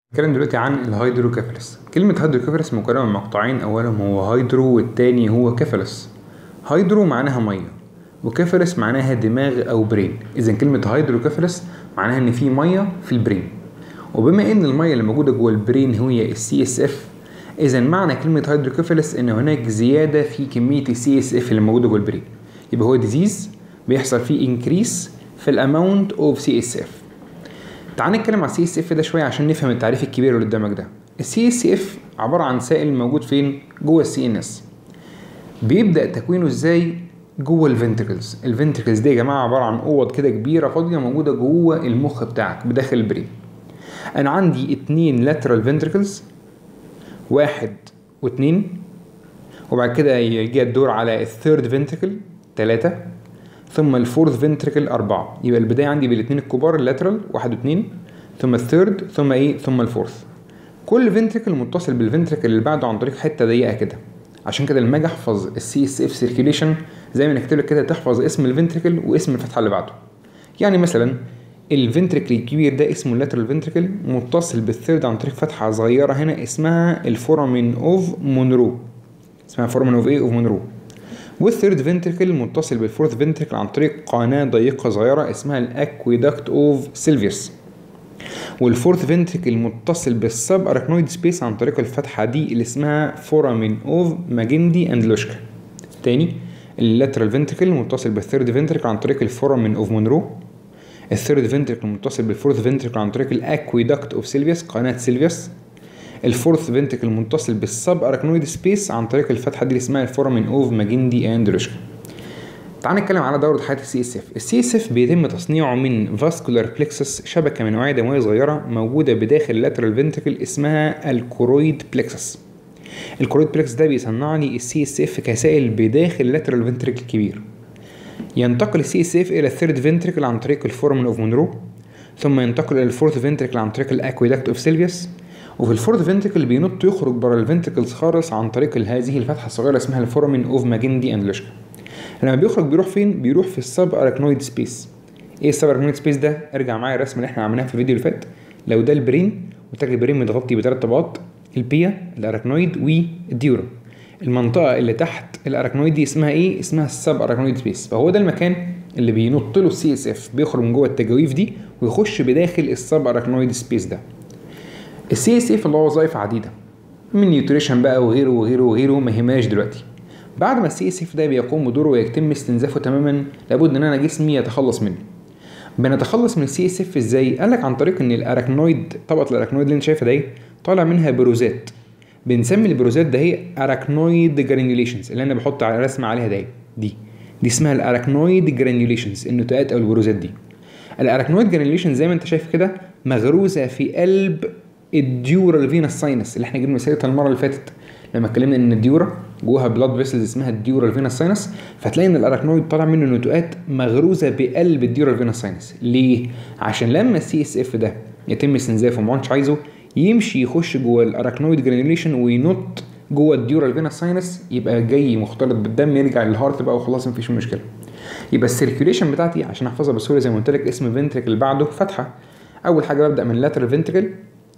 هنتكلم دلوقتي عن الهيدروكيفالس كلمة هيدروكيفالس مكونة من مقطعين أولهم هو هيدرو والتاني هو كيفالس هيدرو معناها مية وكيفالس معناها دماغ أو برين إذا كلمة هيدروكيفالس معناها إن في مية في البرين وبما إن المية اللي موجودة جوه البرين هي السي اس اف إذا معنى كلمة هيدروكيفالس إن هناك زيادة في كمية السي اس اف اللي موجودة جوه البرين يبقى هو ديزيز بيحصل فيه انكريس في الاماونت اوف سي اس اف تعال نتكلم على السي اس اف ده شويه عشان نفهم التعريف الكبير اللي قدامك ده السي اس اف عباره عن سائل موجود فين جوه السي ان اس بيبدا تكوينه ازاي جوه الفنتركلز الفنتركلز دي يا جماعه عباره عن اوض كده كبيره فاضيه موجوده جوه المخ بتاعك بداخل البرين انا عندي اتنين لاترال فنتركلز واحد واتنين وبعد كده يجي الدور على الثيرد فنتركل تلاتة ثم الفورث فنتركل أربعة يبقى البداية عندي بالاتنين الكبار اللاترال واحد واتنين ثم الثيرد ثم ايه ثم الفورث كل فنتركل متصل بالفنتركل اللي بعده عن طريق حتة ضيقة كده عشان كده لما اجي احفظ السي اس اف سيركيوليشن زي ما نكتب لك كده تحفظ اسم الفنتركل واسم الفتحة اللي بعده يعني مثلا الفنتركل الكبير ده اسمه اللاترال فنتركل متصل بالثيرد عن طريق فتحة صغيرة هنا اسمها الفورامين اوف مونرو اسمها فورامين اوف ايه اوف مونرو والثيرد فنتركل متصل بالفورث فنتركل عن طريق قناة ضيقة صغيرة اسمها الاكويدكت اوف سيلفيوس والفورث فنتركل متصل بالسب اركنويد سبيس عن طريق الفتحة دي اللي اسمها فورامين اوف ماجندي اند لوشكا تاني اللاترال فنتركل متصل بالثيرد فنتركل عن طريق الفورامين اوف مونرو الثيرد فنتركل متصل بالفورث فنتركل عن طريق الاكويدكت اوف سيلفيوس قناة سيلفيوس الفورث فنتركل متصل بالسب اركنويد سبيس عن طريق الفتحه دي اللي اسمها الفورامين اوف ماجندي اند روشكا تعال نتكلم على دوره حياه السي اس اف السي اس اف بيتم تصنيعه من فاسكولار بلكسس شبكه من اوعيه دمويه صغيره موجوده بداخل اللاترال فنتركل اسمها الكورويد بلكسس الكورويد بلكسس ده بيصنع لي السي اس اف كسائل بداخل اللاترال فنتركل الكبير ينتقل السي اس اف الى الثيرد فنتركل عن طريق الفورامين اوف مونرو ثم ينتقل الى الفورث فنتركل عن طريق الاكويدكت اوف سيلفيوس وفي الفورث فنتركل بينط يخرج بره الفنتركلز خالص عن طريق هذه الفتحه الصغيره اسمها الفورامين اوف ماجندي اند لوشكا لما بيخرج بيروح فين بيروح في السب اركنويد سبيس ايه السب اركنويد سبيس ده ارجع معايا الرسمه اللي احنا عملناها في الفيديو اللي فات لو ده البرين وتاج البرين متغطي بثلاث طبقات البيا الاركنويد والديورا المنطقه اللي تحت الاركنويد دي اسمها ايه اسمها السب اركنويد سبيس فهو ده المكان اللي بينط له السي اس اف بيخرج من جوه التجاويف دي ويخش بداخل السب اركنويد سبيس ده السي اس اف له وظائف عديده من نيوتريشن بقى وغيره وغيره وغيره ما يهمناش دلوقتي بعد ما السي اس اف ده بيقوم بدوره ويتم استنزافه تماما لابد ان انا جسمي يتخلص منه بنتخلص من السي اس اف ازاي قال لك عن طريق ان الاراكنويد طبقه الاراكنويد اللي انت شايفها دي طالع منها بروزات بنسمي البروزات ده هي اراكنويد جرانيوليشنز اللي انا بحط على رسمه عليها دي دي دي اسمها الاراكنويد جرانيوليشنز النتوءات او البروزات دي الاراكنويد جرانيوليشن زي ما انت شايف كده مغروزه في قلب الديورال فينس ساينس اللي احنا جبنا سيرتها المره اللي فاتت لما اتكلمنا ان الديورا جواها بلاد فيسلز اسمها الديورال فينس ساينس فتلاقي ان الاراكنويد طالع منه نتوءات مغروزه بقلب الديورال فينس ساينس ليه عشان لما السي اس اف ده يتم استنزافه وما عادش عايزه يمشي يخش جوه الاراكنويد جرانيوليشن وينط جوه الديورال فينس ساينس يبقى جاي مختلط بالدم يرجع للهارت بقى وخلاص مفيش مشكله يبقى السيركيوليشن بتاعتي عشان احفظها بسهوله زي ما قلت لك اسم فنتركل اللي بعده فتحه اول حاجه ببدا من اللاترال فنتركل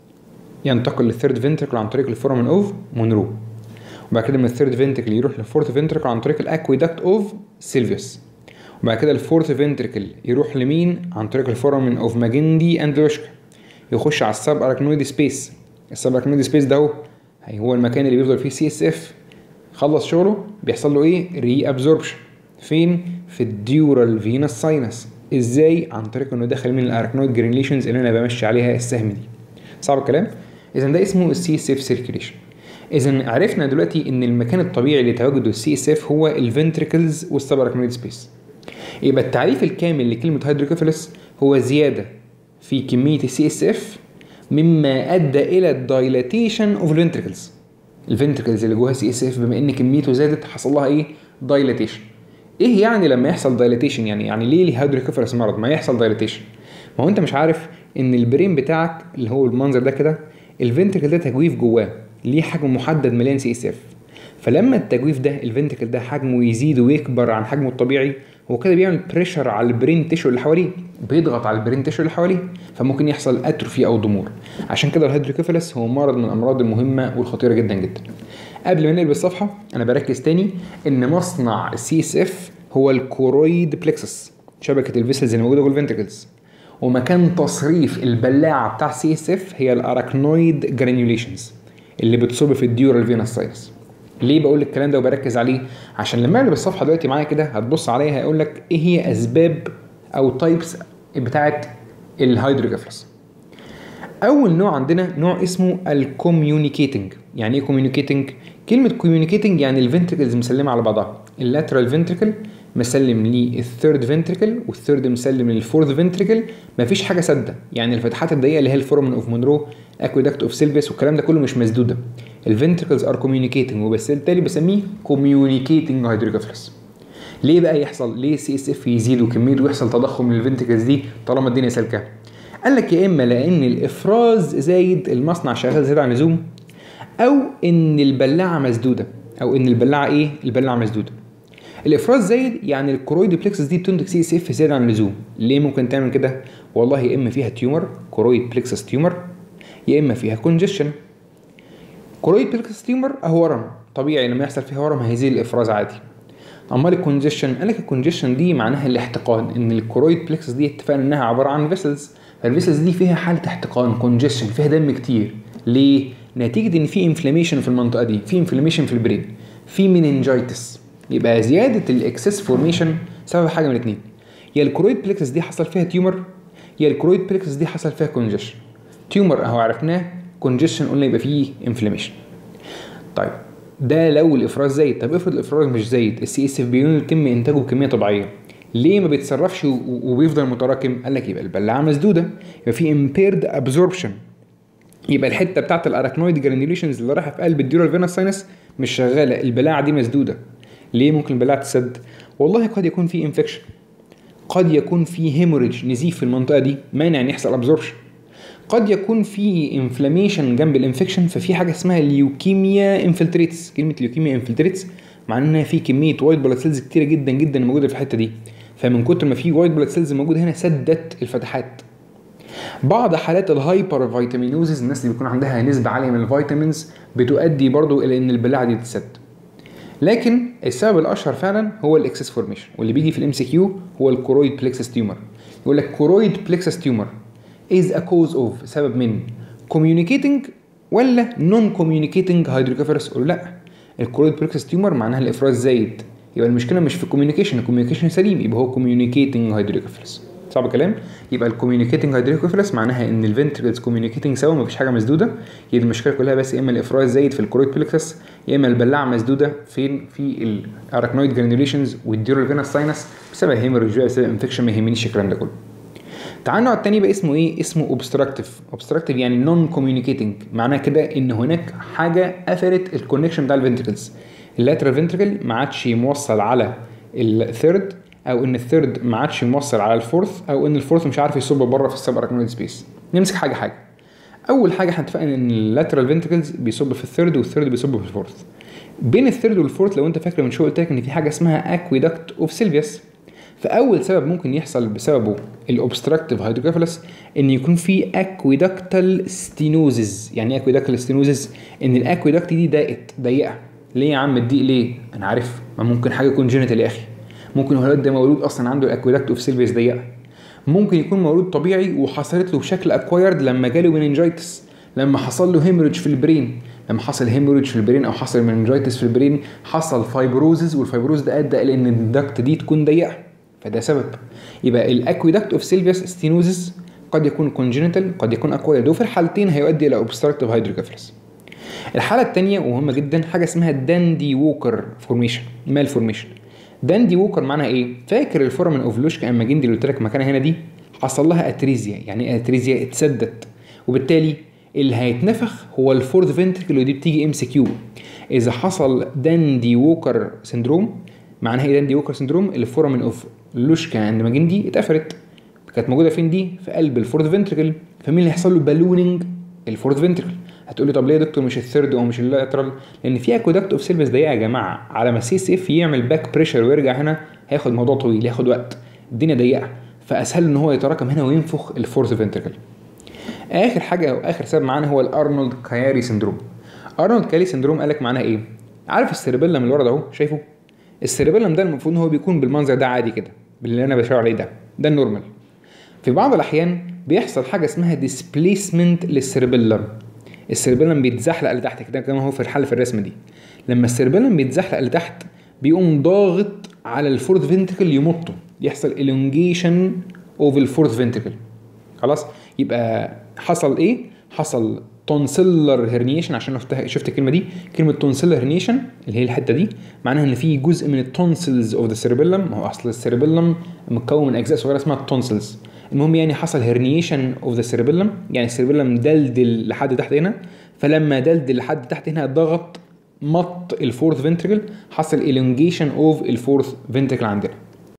ينتقل للثيرد فنتركل عن طريق الفورامين اوف مونرو وبعد كده من الثيرد فنتركل يروح للفورث فنتركل عن طريق الاكويدكت اوف سيلفيوس وبعد كده الفورث فنتركل يروح لمين عن طريق الفورامين اوف ماجندي اند لوشكا يخش على السب اركنويد سبيس السب اركنويد سبيس ده هو هو المكان اللي بيفضل فيه سي اس اف خلص شغله بيحصل له ايه ري ابزوربشن فين في الديورال فينس ساينس ازاي عن طريق انه داخل من الاركنويد جرينليشنز اللي انا بمشي عليها السهم دي صعب الكلام اذا ده اسمه السي اس اف سيركيوليشن اذا عرفنا دلوقتي ان المكان الطبيعي لتواجد السي اس اف هو الفنتريكلز والسباركنويد سبيس يبقى التعريف الكامل لكلمه هيدروكيفالس هو زياده في كميه السي اس اف مما ادى الى الدايلاتيشن اوف الفنتريكلز الفنتريكلز اللي جواها سي اس اف بما ان كميته زادت حصل لها ايه دايلاتيشن ايه يعني لما يحصل دايلاتيشن يعني يعني ليه الهيدروكيفالس مرض ما يحصل دايلاتيشن ما هو انت مش عارف ان البرين بتاعك اللي هو المنظر ده كده الفنتركل ده تجويف جواه ليه حجم محدد مليان سي اس اف فلما التجويف ده الفنتركل ده حجمه يزيد ويكبر عن حجمه الطبيعي هو كده بيعمل بريشر على البرين تيشو اللي حواليه بيضغط على البرين تيشو اللي حواليه فممكن يحصل اتروفي او ضمور عشان كده الهيدروكيفالس هو مرض من الامراض المهمه والخطيره جدا جدا قبل ما نقلب الصفحه انا بركز تاني ان مصنع السي اس اف هو الكورويد بلكسس شبكه الفيسلز اللي موجوده جوه الفنتركلز ومكان تصريف البلاعه بتاع السي اس اف هي الاراكنويد جرانيوليشنز اللي بتصب في الديورال فينس ساينس ليه بقول الكلام ده وبركز عليه عشان لما اقلب الصفحه دلوقتي معايا كده هتبص عليها هيقول لك ايه هي اسباب او تايبس بتاعه الهيدروجيفرس اول نوع عندنا نوع اسمه الكوميونيكيتنج يعني ايه كوميونيكيتنج كلمه كوميونيكيتنج يعني الفنتركلز مسلمه على بعضها اللاترال فنتركل مسلم للثيرد فنتركل والثيرد مسلم للفورث فنتركل مفيش حاجه سادة يعني الفتحات الضيقه اللي هي الفورمن اوف مونرو اكويدكت اوف سيلفيس والكلام ده كله مش مسدوده الفنتركلز ار كوميونيكيتنج وبس بالتالي بسميه كوميونيكيتنج هيدروكيفالس ليه بقى يحصل ليه سي اس اف يزيد وكميته ويحصل تضخم للفنتركلز دي طالما الدنيا سالكه قال لك يا اما لان الافراز زايد المصنع شغال زياده عن اللزوم او ان البلاعه مسدوده او ان البلاعه ايه البلاعه مسدوده الافراز زايد يعني الكرويد بلكسس دي بتنتج سي اس اف زياده عن اللزوم ليه ممكن تعمل كده والله يا اما فيها تيومر كرويد بلكسس تيومر يا اما فيها كونجيشن كرويد بلكسس تيومر اهو ورم طبيعي لما يحصل فيها ورم هيزيد الافراز عادي امال الكونجيشن قال لك الكونجيشن دي معناها الاحتقان ان الكرويد بلكسس دي اتفقنا انها عباره عن فيسلز فالفيسلز دي فيها حاله احتقان كونجيشن فيها دم كتير ليه نتيجه ان في انفلاميشن في المنطقه دي في انفلاميشن في البرين في مننجايتس يبقى زياده الاكسس فورميشن سبب حاجه من الاثنين يا الكرويد بلكسس دي حصل فيها تيومر يا الكرويد بلكسس دي حصل فيها كونجيشن تيومر اهو عرفناه كونجيشن قلنا يبقى فيه انفلاميشن طيب ده لو الافراز زايد طب افرض الافراز مش زايد السي اس اف بيتم انتاجه بكميه طبيعيه ليه ما بيتصرفش وبيفضل متراكم قال لك يبقى البلاعه مسدوده يبقى في امبيرد ابزوربشن يبقى الحته بتاعت الاراكنويد جرانيوليشنز اللي رايحه في قلب الديورال فينس ساينس مش شغاله البلاعه دي مسدوده ليه ممكن البلاعه تسد والله قد يكون في انفكشن قد يكون في هيموريج نزيف في المنطقه دي مانع ان يحصل ابزوربشن قد يكون في انفلاميشن جنب الانفكشن ففي حاجه اسمها ليوكيميا انفلتريتس كلمه ليوكيميا انفلتريتس معناها ان في كميه وايت بلاد سيلز كتيره جدا جدا موجوده في الحته دي فمن كتر ما في وايت بلاد سيلز موجوده هنا سدت الفتحات بعض حالات الهايبر فيتامينوزز الناس اللي بيكون عندها نسبه عاليه من الفيتامينز بتؤدي برضو الى ان البلاعه دي تتسد لكن السبب الاشهر فعلا هو الاكسس فورميشن واللي بيجي في الام سي كيو هو الكورويد بلكسس تيومر يقول لك كورويد بلكسس تيومر is a cause of سبب من communicating ولا non communicating hydrocephalus قول لا الكورويد بلكسس تيومر معناها الافراز زايد يبقى المشكله مش في الكوميونيكيشن الكوميونيكيشن سليم يبقى هو communicating hydrocephalus صعب الكلام يبقى الكوميونيكيتنج هيدروكيفالس معناها ان الفنتركلز كوميونيكيتنج سوا مفيش حاجه مسدوده يبقى المشكله كلها بس يا اما الافراز زايد في الكرويد بلكسس يا اما البلاعه مسدوده فين في الاراكنويد جرانيوليشنز والديورال فينس ساينس بسبب هيموريج بسبب انفكشن ما يهمنيش الكلام ده كله تعال النوع التاني بقى اسمه ايه؟ اسمه اوبستراكتيف، اوبستراكتيف يعني نون كوميونيكيتنج، معناه كده ان هناك حاجه قفلت الكونكشن بتاع الفنتركلز. اللاترال فنتركل ما عادش موصل على الثيرد او ان الثيرد ما عادش موصل على الفورث او ان الفورث مش عارف يصب بره في السب اراكنويد سبيس. نمسك حاجه حاجه. اول حاجه احنا اتفقنا ان اللاترال فنتركلز بيصب في الثيرد والثيرد بيصب في الفورث. بين الثيرد والفورث لو انت فاكر من شويه قلت لك ان في حاجه اسمها اكويدكت اوف سيلفيوس. فاول سبب ممكن يحصل بسببه الاوبستراكتيف هيدروكيفالس ان يكون في اكويدكتال ستينوزز يعني ايه اكويدكتال ستينوزز ان الاكويدكت دي ضاقت ضيقه ليه يا عم الضيق ليه انا عارف ما ممكن حاجه كونجينيتال يا اخي ممكن الولد ده مولود اصلا عنده الاكويدكت اوف سيلفيس ضيقه ممكن يكون مولود طبيعي وحصلت له بشكل اكوايرد لما جاله مننجايتس لما حصل له هيموريج في البرين لما حصل هيموريج في البرين او حصل مننجايتس في البرين حصل فايبروزز والفايبروز ده ادى الى ان الدكت دي تكون ضيقه فده سبب يبقى الاكويدكت اوف سيلفيوس ستينوزس قد يكون كونجينيتال قد يكون اكوايرد وفي الحالتين هيؤدي الى اوبستراكتيف هيدروكيفالس الحاله الثانيه ومهمه جدا حاجه اسمها داندي ووكر فورميشن مال فورميشن داندي ووكر معناها ايه فاكر الفورمن اوف لوشكا اما جندي اللي قلت لك مكانها هنا دي حصل لها اتريزيا يعني ايه اتريزيا اتسدت وبالتالي اللي هيتنفخ هو الفورث فنتركل ودي بتيجي ام سي كيو اذا حصل داندي ووكر سندروم معناها ايه داندي ووكر سندروم الفورمن اوف لوشكا عند ماجندي اتقفلت كانت موجوده فين دي في قلب الفورث فنتركل فمين اللي هيحصل له بالوننج الفورث فنتركل هتقول لي طب ليه يا دكتور مش الثيرد او مش اللاترال لان في اكودكت اوف سيلفس ضيقه يا جماعه على ما السي اس اف يعمل باك بريشر ويرجع هنا هياخد موضوع طويل ياخد وقت الدنيا ضيقه فاسهل ان هو يتراكم هنا وينفخ الفورث فنتركل اخر حاجه او اخر سبب معانا هو الارنولد كاياري سندروم ارنولد كاياري سندروم قالك معناها ايه عارف السيربيلم اللي ورا ده اهو شايفه السيربيلم ده المفروض ان هو بيكون بالمنظر ده عادي كده باللي انا بشاور عليه ده ده النورمال في بعض الاحيان بيحصل حاجه اسمها ديسبليسمنت للسيربيلم السيربيلم بيتزحلق لتحت كده كما هو في الحل في الرسمه دي لما السيربيلم بيتزحلق لتحت بيقوم ضاغط على الفورث فنتركل يمطه يحصل elongation اوف الفورث فنتركل خلاص يبقى حصل ايه حصل تونسيلر هرنيشن عشان شفت شفت الكلمه دي كلمه تونسيلر هرنيشن اللي هي الحته دي معناها ان في جزء من التونسلز اوف ذا سيربيلم هو اصل السيربيلم متكون من اجزاء صغيره اسمها التونسلز المهم يعني حصل هرنيشن اوف ذا سيربيلم يعني السيربيلم دلدل لحد تحت هنا فلما دلدل لحد تحت هنا ضغط مط الفورث فنتركل حصل elongation اوف الفورث فنتركل عندنا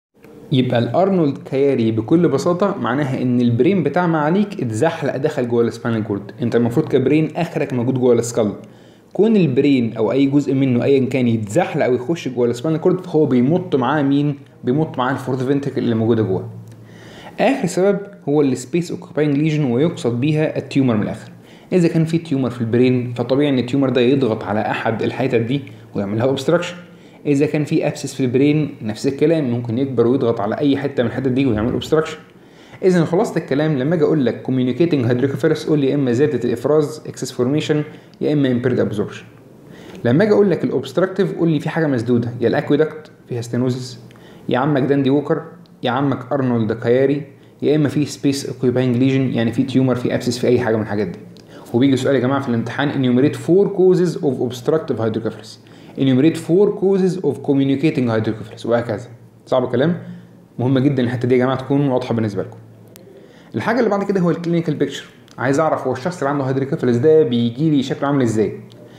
يبقى الارنولد كياري بكل بساطه معناها ان البرين بتاع معاليك اتزحلق دخل جوه السباينال كورد انت المفروض كبرين اخرك موجود جوه السكال كون البرين او اي جزء منه ايا كان يتزحلق او يخش جوه السباينال كورد فهو بيمط معاه مين بيمط معاه الفورث فنتركل اللي موجوده جوه اخر سبب هو السبيس اوكوباينج ليجن ويقصد بيها التيومر من الاخر اذا كان في تيومر في البرين فطبيعي ان التيومر ده يضغط على احد الحتت دي ويعمل لها اوبستراكشن اذا كان في ابسس في البرين نفس الكلام ممكن يكبر ويضغط على اي حته من الحتت دي ويعمل اوبستراكشن اذا خلاصه الكلام لما اجي اقول لك communicating hydrocephalus قول لي يا اما زياده الافراز اكسس فورميشن يا اما impaired absorption لما اجي اقول لك الاوبستراكتيف قول لي في حاجه مسدوده يا الاكويدكت فيها ستينوزس يا عمك داندي ووكر يا عمك ارنولد كاياري يا اما في سبيس اوكيباينج ليجن يعني في تيومر في ابسس في اي حاجه من الحاجات دي وبيجي سؤال يا جماعه في الامتحان enumerate four causes of obstructive hydrocephalus enumerate four causes of communicating hydrocephalus وهكذا صعب الكلام مهمه جدا الحته دي يا جماعه تكون واضحه بالنسبه لكم الحاجه اللي بعد كده هو الكلينيكال بيكتشر عايز اعرف هو الشخص اللي عنده هيدروكيفالس ده بيجي لي شكله عامل ازاي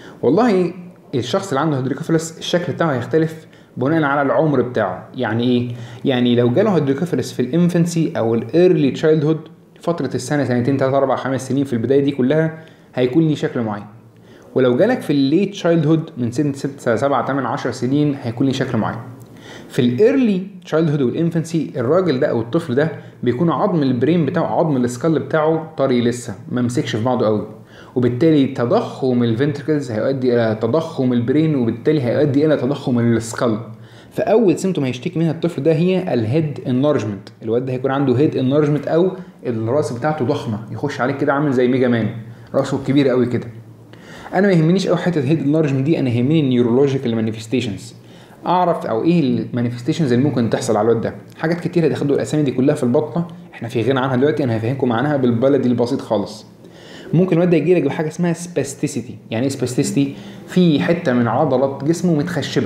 والله الشخص اللي عنده هيدروكيفالس الشكل بتاعه هيختلف بناء على العمر بتاعه يعني ايه يعني لو جاله هيدروكيفالس في الانفنسي او الايرلي تشايلد هود فتره السنه سنتين 3 4 5 سنين في البدايه دي كلها هيكون ليه شكل معين ولو جالك في الليت تشايلد هود من سن 6 7 8 10 سنين هيكون ليه شكل معين في الايرلي تشايلد هود والانفنسي الراجل ده او الطفل ده بيكون عظم البرين بتاعه عظم السكال بتاعه طري لسه ما مسكش في بعضه قوي وبالتالي تضخم الفنتركلز هيؤدي الى تضخم البرين وبالتالي هيؤدي الى تضخم السكال فاول سيمتوم هيشتكي منها الطفل ده هي الهيد انلارجمنت الواد ده هيكون عنده هيد انلارجمنت او الراس بتاعته ضخمه يخش عليك كده عامل زي ميجا مان راسه كبير قوي كده انا ما يهمنيش قوي حته هيد انلارجمنت دي انا يهمني النيورولوجيكال مانيفستيشنز اعرف او ايه المانيفستيشنز اللي ممكن تحصل على الواد ده حاجات كتيره هتاخدوا الاسامي دي كلها في البطنه احنا في غنى عنها دلوقتي انا هفهمكم عنها بالبلدي البسيط خالص ممكن الواد ده يجي لك بحاجه اسمها سباستيسيتي يعني ايه سباستيسيتي في حته من عضلات جسمه متخشبه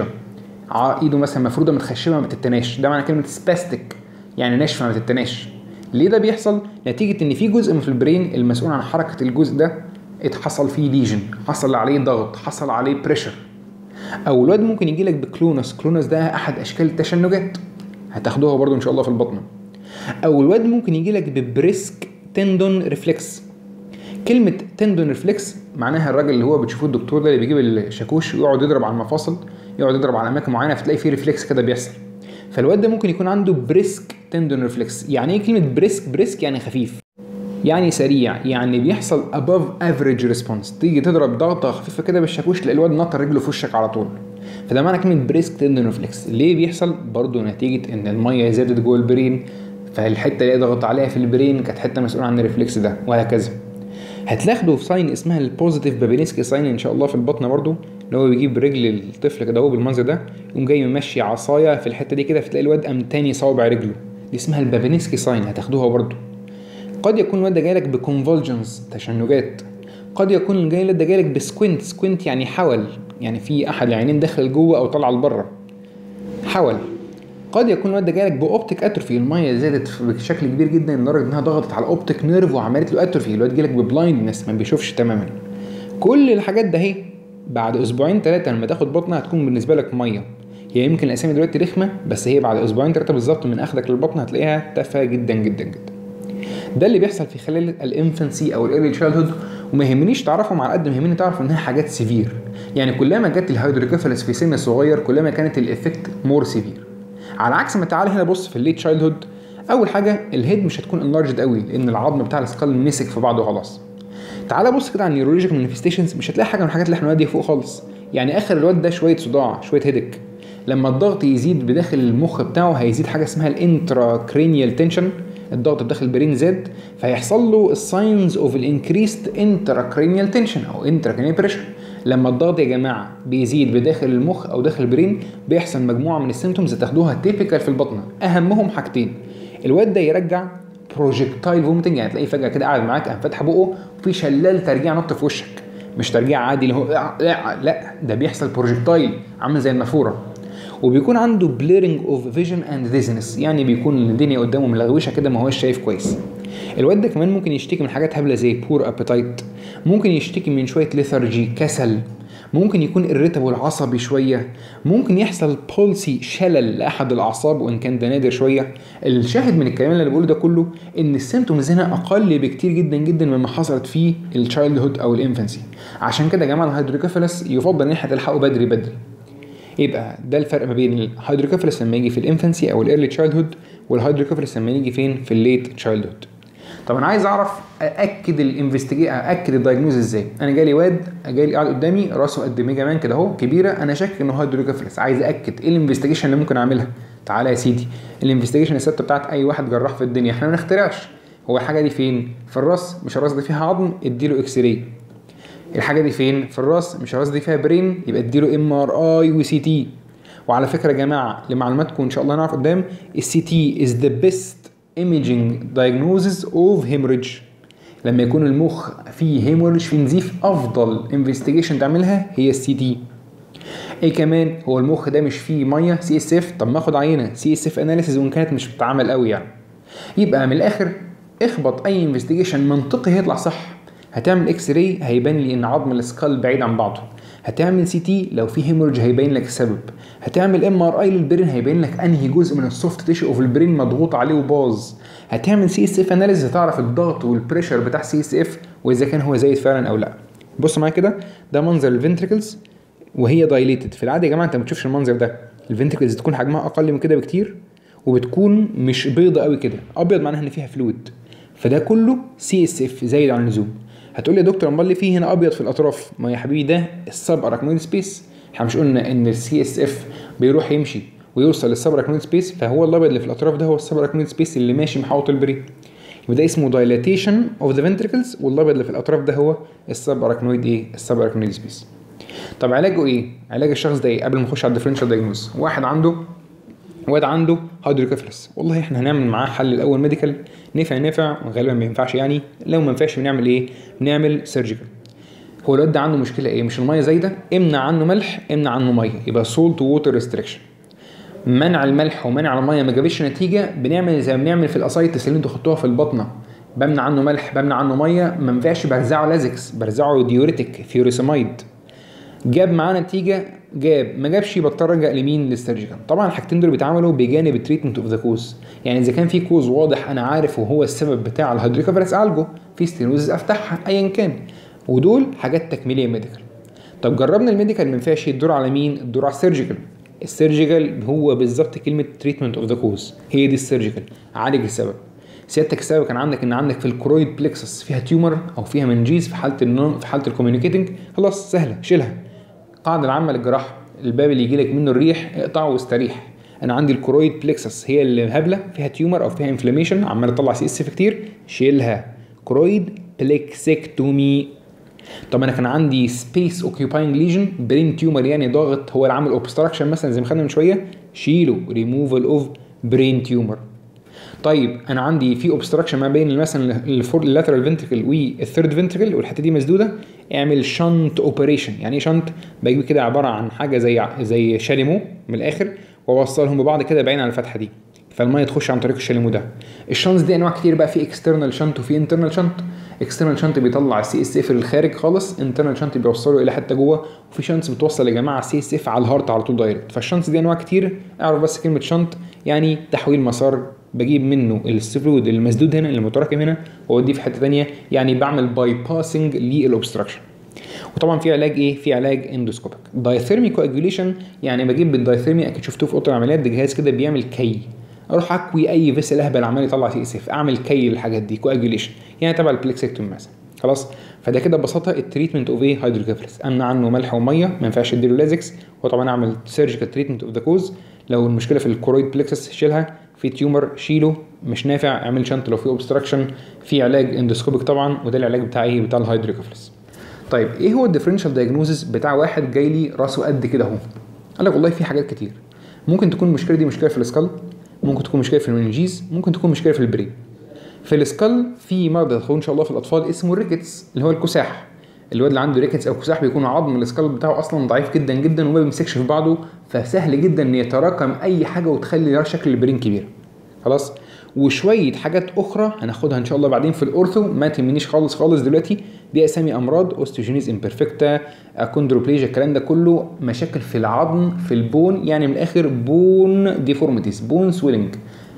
ايده مثلا مفروده متخشبه ما بتتناش ده معنى كلمه سباستيك يعني ناشفه ما بتتناش ليه ده بيحصل نتيجه ان في جزء في البرين المسؤول عن حركه الجزء ده اتحصل فيه ليجن حصل عليه ضغط حصل عليه بريشر او الواد ممكن يجي لك بكلونس كلونس ده احد اشكال التشنجات هتاخدوها برضو ان شاء الله في البطنه او الواد ممكن يجي لك ببريسك تندون ريفلكس كلمة تندون ريفلكس معناها الراجل اللي هو بتشوفوه الدكتور ده اللي بيجيب الشاكوش ويقعد يضرب على المفاصل يقعد يضرب على اماكن معينه فتلاقي فيه ريفلكس كده بيحصل فالواد ده ممكن يكون عنده بريسك تندون ريفلكس يعني ايه كلمه بريسك بريسك يعني خفيف يعني سريع يعني بيحصل above average response تيجي تضرب ضغطه خفيفه كده بالشاكوش تلاقي الواد نطر رجله في وشك على طول فده معنى كلمه بريسك تندون ريفلكس ليه بيحصل برضه نتيجه ان الميه زادت جوه البرين فالحته اللي ضغط عليها في البرين كانت حته مسؤوله عن الريفلكس ده وهكذا هتلاخدوا في ساين اسمها البوزيتيف بابينسكي ساين ان شاء الله في البطن برضو اللي هو بيجيب رجل الطفل كده هو بالمنظر ده يقوم جاي ممشي عصايه في الحته دي كده فتلاقي الواد قام تاني صوابع رجله دي اسمها البابينسكي ساين هتاخدوها برضو قد يكون الواد ده جايلك بكونفولجنز تشنجات قد يكون الجاي ده جايلك بسكوينت سكوينت يعني حول يعني في احد العينين داخل جوه او طالع لبره حول قد يكون الواد ده جايلك باوبتيك اتروفي الميه زادت بشكل كبير جدا لدرجه انها ضغطت على الاوبتيك نيرف وعملت له اتروفي الواد جايلك ببلايندنس ما بيشوفش تماما كل الحاجات ده اهي بعد اسبوعين ثلاثه لما تاخد بطنه هتكون بالنسبه لك ميه هي يمكن الاسامي دلوقتي رخمه بس هي بعد اسبوعين ثلاثه بالظبط من اخدك للبطن هتلاقيها تافهه جدا جدا جدا ده اللي بيحصل في خلال الانفنسي او الايرلي تشايلد هود وما يهمنيش تعرفهم على قد ما يهمني تعرف انها حاجات سيفير يعني كلما جت الهيدروكيفالس في سن صغير كلما كانت الافكت مور سيفير على عكس ما تعالى هنا بص في الليت تشايلد هود اول حاجه الهيد مش هتكون انلارجد قوي لان العظم بتاع السكال مسك في بعضه خلاص تعالى بص كده على النيورولوجيكال مانيفستيشنز مش هتلاقي حاجه من الحاجات اللي احنا دي فوق خالص يعني اخر الواد ده شويه صداع شويه هيدك لما الضغط يزيد بداخل المخ بتاعه هيزيد حاجه اسمها الانترا كرينيال تنشن الضغط بداخل البرين زاد فيحصل له الساينز اوف الانكريست انترا كرينيال تنشن او انترا كرينيال بريشر لما الضغط يا جماعه بيزيد بداخل المخ او داخل البرين بيحصل مجموعه من السيمتومز تاخدوها تيبيكال في البطنه اهمهم حاجتين الواد ده يرجع بروجكتايل فوميتنج يعني تلاقيه فجاه كده قاعد معاك قام فاتح بقه وفي شلال ترجيع نط في وشك مش ترجيع عادي اللي هو لا لا ده بيحصل بروجكتايل عامل زي النافوره وبيكون عنده بليرنج اوف فيجن اند ديزنس يعني بيكون الدنيا قدامه ملغوشه كده ما هوش شايف كويس الواد ده كمان ممكن يشتكي من حاجات هبله زي بور ابيتايت ممكن يشتكي من شويه ليثرجي كسل ممكن يكون irritable عصبي شوية ممكن يحصل بولسي شلل لأحد الأعصاب وإن كان ده نادر شوية الشاهد من الكلام اللي أنا بقوله ده كله إن السيمتومز هنا أقل بكتير جدا جدا مما حصلت في التشايلد هود أو الانفنسي عشان كده يا جماعة الهيدروكيفالس يفضل إن احنا تلحقه بدري بدري يبقى ده الفرق ما بين الهيدروكيفالس لما يجي في الانفنسي او الايرلي تشايلد هود والهيدروكيفالس لما يجي فين في الليت تشايلد هود طب انا عايز اعرف ااكد الانفستيجي ااكد الدايجنوز ازاي انا جالي واد جالي قاعد قدامي راسه قد ميجا مان كده اهو كبيره انا شاكك انه هيدروكيفالس عايز ااكد ايه الانفستيجيشن اللي ممكن اعملها تعالى يا سيدي الانفستيجيشن الثابته بتاعت اي واحد جراح في الدنيا احنا ما بنخترعش هو الحاجه دي فين في الراس مش الراس دي فيها عظم اديله اكس راي الحاجه دي فين في الراس مش الراس دي فيها برين يبقى اديله ام ار اي وسي تي وعلى فكره يا جماعه لمعلوماتكم ان شاء الله نعرف قدام السي تي از ذا بيست imaging diagnosis of hemorrhage لما يكون المخ فيه هيموريج في نزيف افضل انفستيجيشن تعملها هي السي تي ايه كمان هو المخ ده مش فيه ميه سي اس اف طب ما اخد عينه سي اس اف اناليسيز وان كانت مش بتتعمل قوي يعني يبقى من الاخر اخبط اي انفستيجيشن منطقي هيطلع صح هتعمل اكس راي هيبان لي ان عظم السكال بعيد عن بعضه هتعمل سي تي لو في هيموريج هيبين لك السبب هتعمل ام ار اي للبرين هيبين لك انهي جزء من السوفت تيشو اوف البرين مضغوط عليه وباظ هتعمل سي اس اف اناليز هتعرف الضغط والبريشر بتاع سي اس اف واذا كان هو زايد فعلا او لا بص معايا كده ده منظر الفنتريكلز وهي دايليتد في العاده يا جماعه انت ما بتشوفش المنظر ده الفنتريكلز تكون حجمها اقل من كده بكتير وبتكون مش بيضه قوي كده ابيض معناها ان فيها فلويد فده كله سي اس اف زايد عن اللزوم هتقول لي يا دكتور امال ليه في هنا ابيض في الاطراف ما يا حبيبي ده السب اراكنويد سبيس احنا مش قلنا ان السي اس اف بيروح يمشي ويوصل للسب اراكنويد سبيس فهو الابيض اللي في الاطراف ده هو السب اراكنويد سبيس اللي ماشي محاوط البرين يبقى ده اسمه دايلاتيشن اوف ذا فنتريكلز والابيض اللي في الاطراف ده هو السب اراكنويد ايه السب اراكنويد سبيس طب علاجه ايه علاج الشخص ده ايه قبل ما نخش على الديفرنشال دايجنوز واحد عنده واد عنده هيدروكيفالس والله احنا هنعمل معاه حل الاول ميديكال نفع نفع وغالبا ما ينفعش يعني لو ما ينفعش بنعمل ايه بنعمل سيرجيكال هو الواد ده عنده مشكله ايه مش الميه زايده امنع عنه ملح امنع عنه ميه يبقى سولت ووتر ريستريكشن منع الملح ومنع الميه ما جابتش نتيجه بنعمل زي ما بنعمل في الاسايتس اللي انتوا خدتوها في البطنه بمنع عنه ملح بمنع عنه ميه ما ينفعش برزعه لازكس برزعه ديوريتك فيوريسمايد جاب معاه نتيجه جاب ما جابش بضطر ارجع لمين للسيرجيكال طبعا الحاجتين دول بيتعملوا بجانب التريتمنت اوف ذا كوز يعني اذا كان في كوز واضح انا عارف وهو السبب بتاع الهيدروكافالس اعالجه في ستينوزز افتحها ايا كان ودول حاجات تكميليه ميديكال طب جربنا الميديكال ما ينفعش الدور على مين الدور على السيرجيكال السيرجيكال هو بالظبط كلمه تريتمنت اوف ذا كوز هي دي السيرجيكال عالج السبب سيادتك السبب كان عندك ان عندك في الكرويد بلكسس فيها تيومر او فيها منجيز في حاله النون في حاله الكوميونيكيتنج خلاص سهله شيلها القاعده العامه للجراحه الباب اللي يجي لك منه الريح اقطعه واستريح انا عندي الكرويد بلكسس هي اللي هبله فيها تيومر او فيها انفلاميشن عماله تطلع سي اس كتير شيلها كرويد بلكسكتومي طب انا كان عندي سبيس اوكيوباينج ليجن برين تيومر يعني ضاغط هو اللي عامل اوبستراكشن مثلا زي ما خدنا من شويه شيله ريموفال اوف برين تيومر طيب انا عندي في اوبستراكشن ما بين مثلا اللاترال فنتركل والثيرد فنتركل والحته دي مسدوده اعمل شنت اوبريشن يعني ايه شنت بجيب كده عباره عن حاجه زي زي شاليمو من الاخر واوصلهم ببعض كده بعين على الفتحه دي فالميه تخش عن طريق الشاليمو ده الشنتس دي انواع كتير بقى في اكسترنال شنت وفي انترنال شنت اكسترنال شنت بيطلع السي اس اف للخارج خالص انترنال شنت بيوصله الى حته جوه وفي شنتس بتوصل يا جماعه السي اس اف على الهارت على طول دايركت فالشنتس دي انواع كتير اعرف بس كلمه شنت يعني تحويل مسار بجيب منه الفلويد المسدود هنا اللي متراكم هنا واوديه في حته ثانيه يعني بعمل باي باسنج للاوبستراكشن وطبعا في علاج ايه في علاج اندوسكوبيك دايثيرمي كواجوليشن يعني بجيب بالدايثيرمي اكيد شفتوه في اوضه العمليات ده جهاز كده بيعمل كي اروح اكوي اي فيسل اهبل عمال يطلع سي اس اف اعمل كي للحاجات دي كواجوليشن يعني تبع البلكسكتوم مثلا خلاص فده كده ببساطه التريتمنت اوف ايه هيدروكيفالس امنع عنه ملح وميه ما ينفعش اديله لازكس وطبعا اعمل سيرجيكال تريتمنت اوف ذا كوز لو المشكله في الكورويد بلكسس شيلها في تيومر شيله مش نافع اعمل شنت لو في اوبستراكشن في علاج اندوسكوبيك طبعا وده العلاج بتاع ايه بتاع الهيدروكيفالس طيب ايه هو الديفرنشال دايجنوزس بتاع واحد جاي لي راسه قد كده اهو قال لك والله في حاجات كتير ممكن تكون المشكله دي مشكله في السكال ممكن تكون مشكله في المنجيز ممكن تكون مشكله في البرين في السكال في مرض يدخلون ان شاء الله في الاطفال اسمه الريكتس اللي هو الكساح الواد اللي عنده ريكتس او كساح بيكون عظم السكال بتاعه اصلا ضعيف جدا جدا وما بيمسكش في بعضه فسهل جدا ان يتراكم اي حاجه وتخلي شكل البرين كبير خلاص وشويه حاجات اخرى هناخدها ان شاء الله بعدين في الاورثو ما تهمنيش خالص خالص دلوقتي دي اسامي امراض اوستيوجينيز امبرفكتا اكوندروبليجيا الكلام ده كله مشاكل في العظم في البون يعني من الاخر بون ديفورميتيز بون سويلنج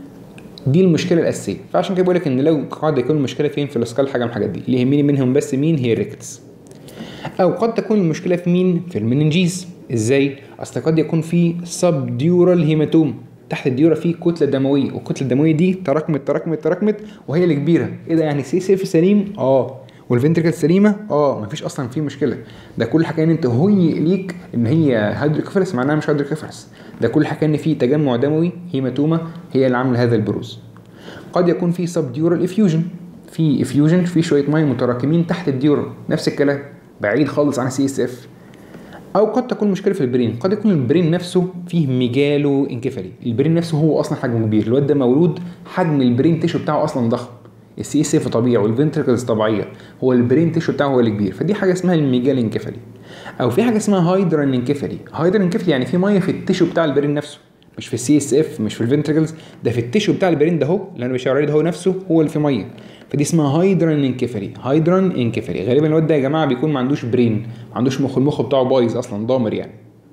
دي المشكله الاساسيه فعشان كده بقول لك ان لو قاعد يكون المشكله فين في الاسكال حاجه من الحاجات دي اللي يهمني منهم بس مين هي الريكتس او قد تكون المشكله في مين في المننجيز ازاي اصل قد يكون في سب ديورال هيماتوم تحت الديورا في كتله دمويه والكتله الدمويه دي تراكمت تراكمت تراكمت وهي اللي كبيره ايه ده يعني سي سيف سليم اه والفنتركل سليمه اه مفيش اصلا في مشكله ده كل حكايه ان انت هيئ ليك ان هي هيدروكيفالس معناها مش هيدروكيفالس ده كل حكايه ان في تجمع دموي هيماتوما هي اللي عامله هذا البروز قد يكون في سب ديورال افيوجن في افيوجن في شويه ميه متراكمين تحت الديورا نفس الكلام بعيد خالص عن سي اس اف او قد تكون مشكله في البرين قد يكون البرين نفسه فيه ميجالو انكفالي البرين نفسه هو اصلا حجمه كبير الواد ده مولود حجم البرين تيشو بتاعه اصلا ضخم السي اس اف طبيعي والفنتركلز طبيعيه هو البرين تيشو بتاعه هو اللي كبير فدي حاجه اسمها الميجال انكفالي او في حاجه اسمها هايدران انكفالي هايدران انكفالي يعني في ميه في التيشو بتاع البرين نفسه مش في السي اس اف مش في الفنتركلز ده في التيشو بتاع البرين ده هو اللي انا بشاور عليه ده هو نفسه هو اللي فيه ميه فدي اسمها هايدران انكفالي هايدران انكفالي غالبا الواد ده يا جماعه بيكون ما عندوش برين ما عندوش مخ المخ بتاعه بايظ اصلا ضامر يعني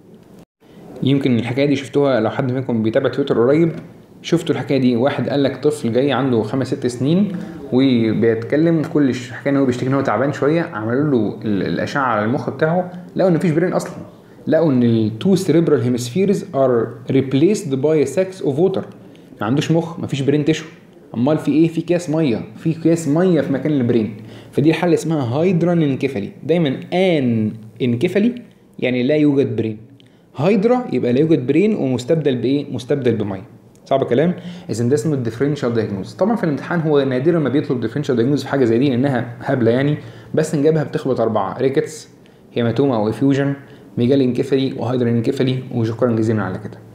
يمكن الحكايه دي شفتوها لو حد منكم بيتابع تويتر قريب شفتوا الحكايه دي واحد قال لك طفل جاي عنده خمس ست سنين وبيتكلم كل حكايه ان هو بيشتكي ان هو تعبان شويه عملوا له الاشعه على المخ بتاعه لقوا ان مفيش برين اصلا لقوا ان التو سيريبرال هيمسفيرز ار ريبليسد باي ساكس اوف ووتر ما عندوش مخ مفيش برين تشو امال في ايه في كاس ميه في كاس ميه في مكان البرين فدي الحاله اسمها هايدران انكفالي دايما ان انكفالي يعني لا يوجد برين هايدرا يبقى لا يوجد برين ومستبدل بايه مستبدل بميه صعب الكلام اذا ده اسمه الديفرنشال دايجنوز طبعا في الامتحان هو نادرا ما بيطلب ديفرنشال دايجنوز في حاجه زي دي لانها هبله يعني بس نجابها بتخبط اربعه ريكتس هيماتوما او افيوجن ميجال انكفالي وهايدران انكفالي وشكرا جزيلا على كده